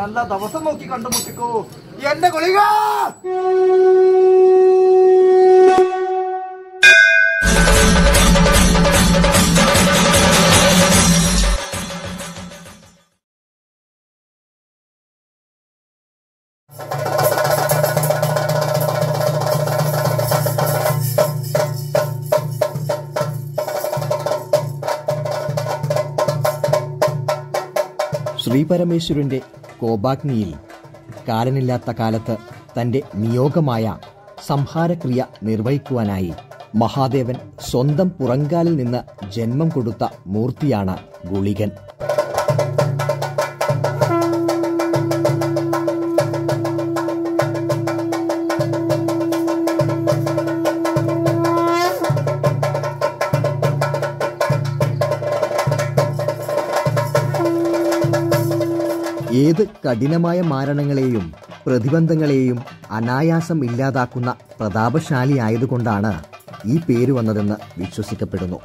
നല്ല ദിവസം നോക്കി കണ്ടുമുട്ടിക്കൂ എന്റെ ഗുളിക ശ്രീപരമേശ്വരന്റെ കോപാഗ്നിയിൽ കാലനില്ലാത്ത കാലത്ത് തന്റെ നിയോഗമായ സംഹാരക്രിയ നിർവഹിക്കുവാനായി മഹാദേവൻ സ്വന്തം പുറങ്കാലിൽ നിന്ന് ജന്മം കൊടുത്ത മൂർത്തിയാണ് ഗുളികൻ ഏത് കഠിനമായ മാരണങ്ങളെയും പ്രതിബന്ധങ്ങളെയും അനായാസം ഇല്ലാതാക്കുന്ന പ്രതാപശാലിയായതുകൊണ്ടാണ് ഈ പേര് വന്നതെന്ന് വിശ്വസിക്കപ്പെടുന്നു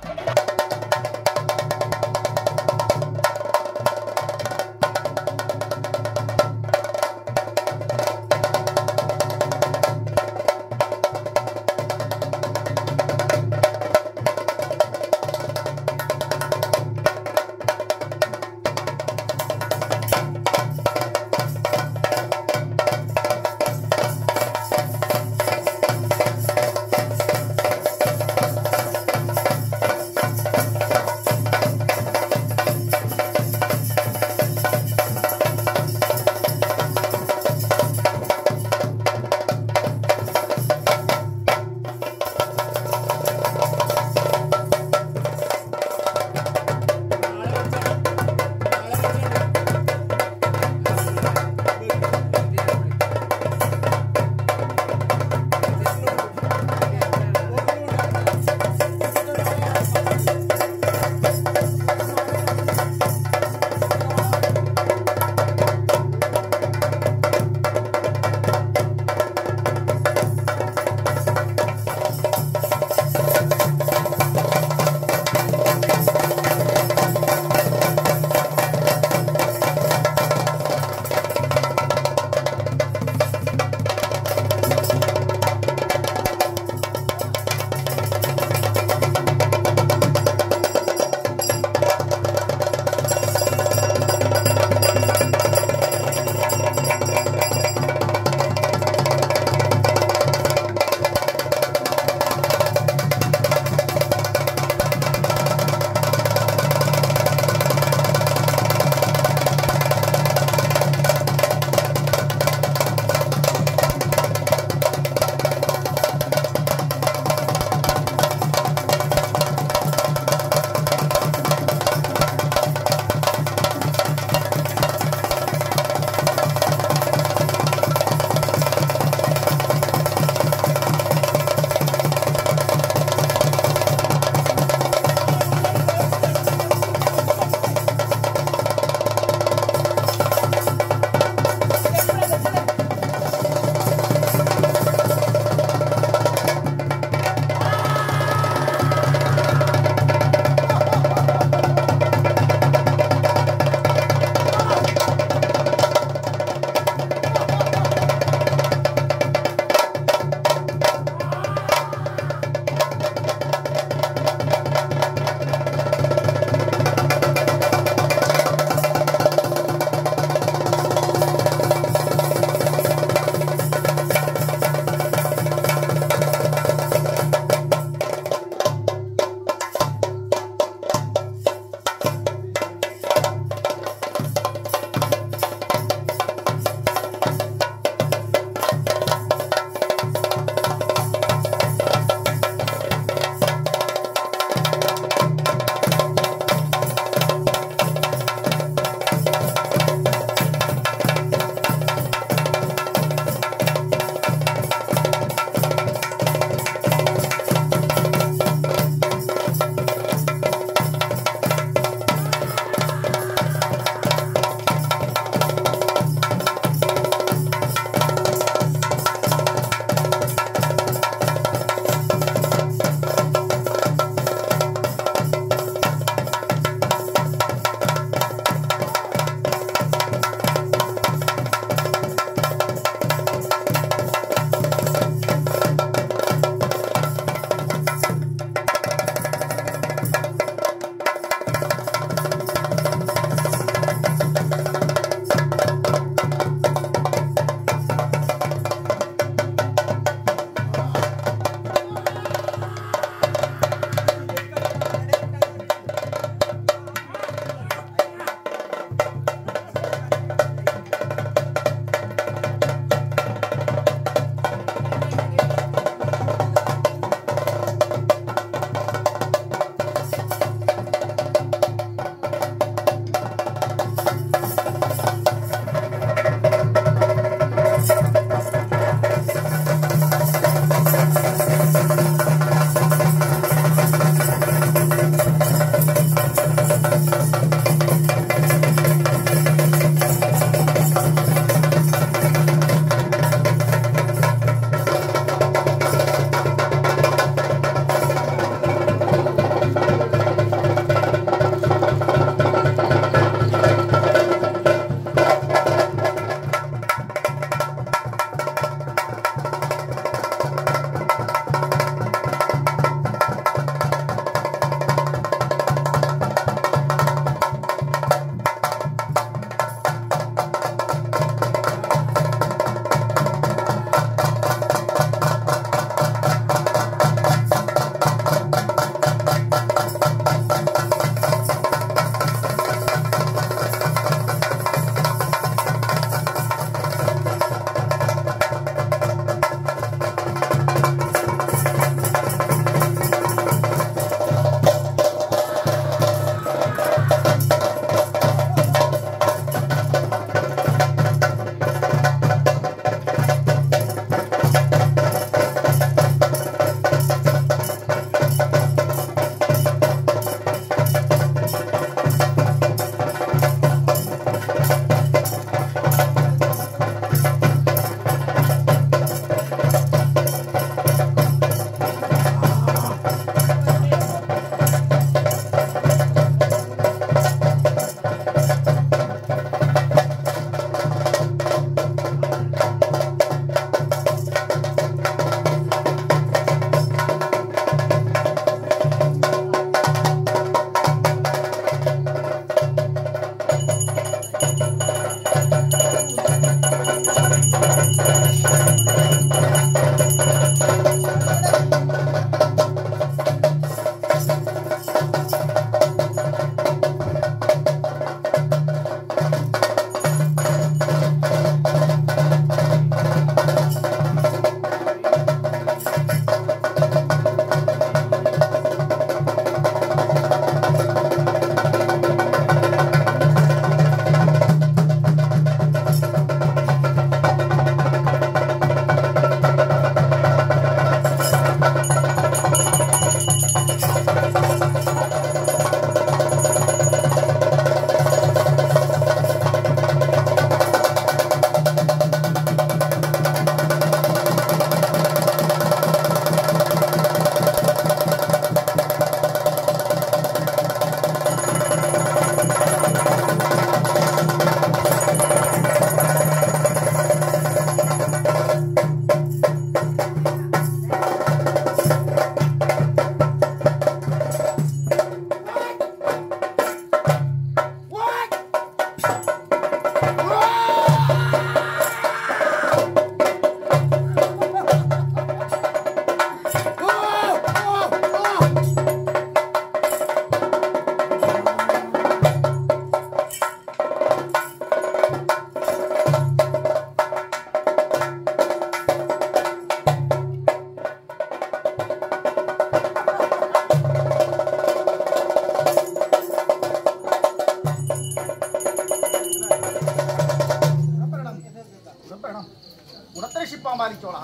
ഉറപ്പെടണം. ഉറപ്പെടണം. ഉടത്തെ ക്ഷിപ്പാൻ പാലിച്ചോളാം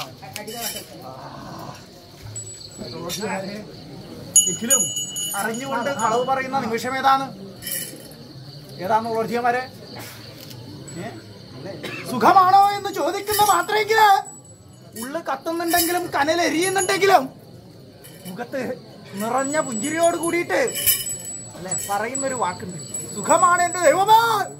എങ്കിലും അറിഞ്ഞുകൊണ്ട് കളവ് പറയുന്ന നിമിഷം ഏതാണ് ഏതാന്ന് ഓർജിയമാരെ സുഖമാണോ എന്ന് ചോദിക്കുന്ന മാത്രമെങ്കില് ഉള്ളു കത്തുന്നുണ്ടെങ്കിലും കനലെരിയുന്നുണ്ടെങ്കിലും മുഖത്ത് നിറഞ്ഞ പുഞ്ചിരിയോട് കൂടിയിട്ട് അല്ലെ പറയുന്നൊരു വാക്കുണ്ട് സുഖമാണ് എന്റെ ദൈവമേ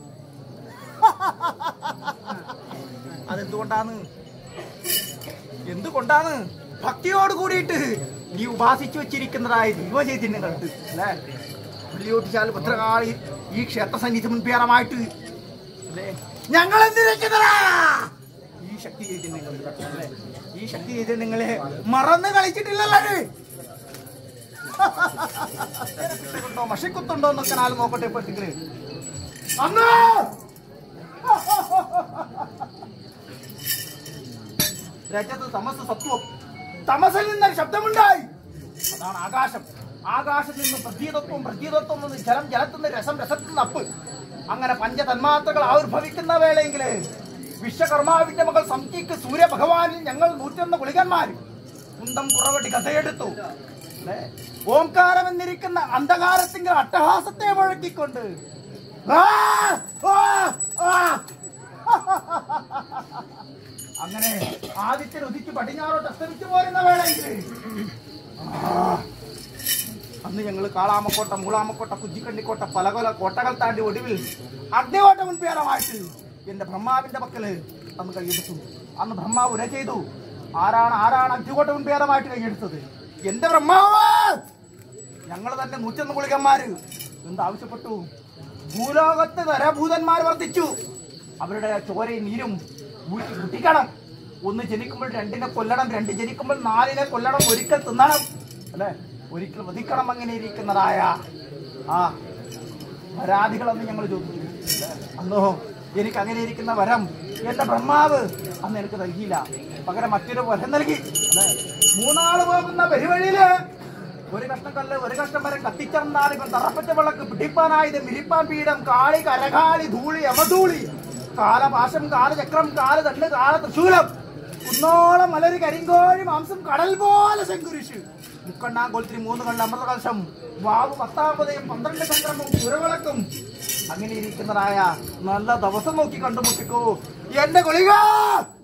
അതെന്തുകൊണ്ടാണ് എന്തുകൊണ്ടാണ് ഭക്തിയോട് കൂടിയിട്ട് നീ ഉപാസിച്ചു വെച്ചിരിക്കുന്നതായ ദൈവചൈതന്യം കണ്ട് അല്ലേ പുള്ളിയോട്ടിച്ചാൽ ഭദ്രകാളി ഈ ക്ഷേത്ര സന്നിധി മുൻപേറമായിട്ട് അല്ലേ ഞങ്ങൾ എന്തിരിക്കുന്നതാ ഈ ശക്തി ചൈതന്യങ്ങൾ അല്ലേ ഈ ശക്തി ചൈതന്യങ്ങളെ മറന്ന് കളിച്ചിട്ടില്ലല്ലോ ഇത്? കുത്തുണ്ടോ മഷിക്കുത്തുണ്ടോ എന്നൊക്കെ നാല് നോക്കട്ടെ പെട്ടികള് അന്ന് രജത് തമസ് സത്വം തമസിൽ നിന്നൊരു ശബ്ദമുണ്ടായി അതാണ് ആകാശം ആകാശത്തിൽ നിന്ന് പ്രതീതത്വം പ്രതീതത്വം നിന്ന് ജലം ജലത്തിൽ നിന്ന് രസം രസത്തിൽ നിന്ന് അപ്പ് അങ്ങനെ പഞ്ചതന്മാത്രകൾ ആവിർഭവിക്കുന്ന വേളയെങ്കില് വിശ്വകർമാവിന്റെ മകൾ സംഖ്യക്ക് സൂര്യഭഗവാനിൽ ഞങ്ങൾ നൂറ്റൊന്ന് ഗുളികന്മാർ കുന്തം കുറവടി കഥയെടുത്തു അല്ലേ? ഓംകാരം എന്നിരിക്കുന്ന അന്ധകാരത്തിന്റെ അട്ടഹാസത്തെ മുഴക്കിക്കൊണ്ട് ആ! ആ! ആ! അങ്ങനെ ആദിത്യൻ ഉദിച്ച് പടിഞ്ഞാറോട്ട് അസ്തമിച്ചു പോരുന്ന വേളയിൽ അന്ന് ഞങ്ങൾ കാളാമക്കോട്ട മൂളാമക്കോട്ട കുജിക്കണ്ണിക്കോട്ട പല കൊല കോട്ടകൾ താണ്ടി ഒടുവിൽ അഗ്നികോട്ട മുൻപേറമായിട്ട് എന്റെ ബ്രഹ്മാവിന്റെ പക്കല് അന്ന് കൈയെടുത്തു അന്ന് ബ്രഹ്മാവ് ഉര ചെയ്തു ആരാണ് ആരാണ് അഗ്നികോട്ട മുൻപേറമായിട്ട് കൈയെടുത്തത് എന്റെ ബ്രഹ്മാവ് ഞങ്ങൾ തന്നെ നൂറ്റൊന്ന് ഗുളികന്മാര് എന്താവശ്യപ്പെട്ടു ഭൂലോകത്ത് നരഭൂതന്മാർ വർദ്ധിച്ചു അവരുടെ ചോരയും നീരും ഊറ്റി കുട്ടിക്കണം ഒന്ന് ജനിക്കുമ്പോൾ രണ്ടിനെ കൊല്ലണം രണ്ട് ജനിക്കുമ്പോൾ നാലിനെ കൊല്ലണം ഒരിക്കൽ തിന്നണം അല്ലെ ഒരിക്കൽ വധിക്കണം അങ്ങനെ ഇരിക്കുന്നതായ ആ പരാതികളൊന്നും ഞങ്ങൾ ചോദിച്ചു അല്ലേ? അന്നോ എനിക്ക് അങ്ങനെ ഇരിക്കുന്ന വരം എന്റെ ബ്രഹ്മാവ് അന്ന് എനിക്ക് നൽകിയില്ല പകരം മറ്റൊരു വരം നൽകി അല്ലേ മൂന്നാള് പോകുന്ന പെരുവഴിയില് ഒരു കഷ്ണം കല്ല് ഒരു കഷ്ണം മരം കത്തിച്ചെന്നാൽ ഇവൻ തറപ്പറ്റ വിളക്ക് പിടിപ്പാനായത് മിരിപ്പാൻ പീഠം കാളി കരകാളി ധൂളി അമധൂളി കാലപാശം കാലചക്രം കാല തണ്ട് കാല തൃശൂലം കുന്നോളം മലര് കരിങ്കോഴി മാംസം കടൽ പോലെ ശങ്കുരിശ് മുക്കണ്ണാം കൊലത്തിന് മൂന്ന് കണ്ട് അമൃത കലശം വാവ് പത്താമതയും പന്ത്രണ്ട് സംക്രമവും പുരവിളക്കും അങ്ങനെ ഇരിക്കുന്നതായ നല്ല ദിവസം നോക്കി കണ്ടുമുട്ടിക്കൂ എന്റെ ഗുളിക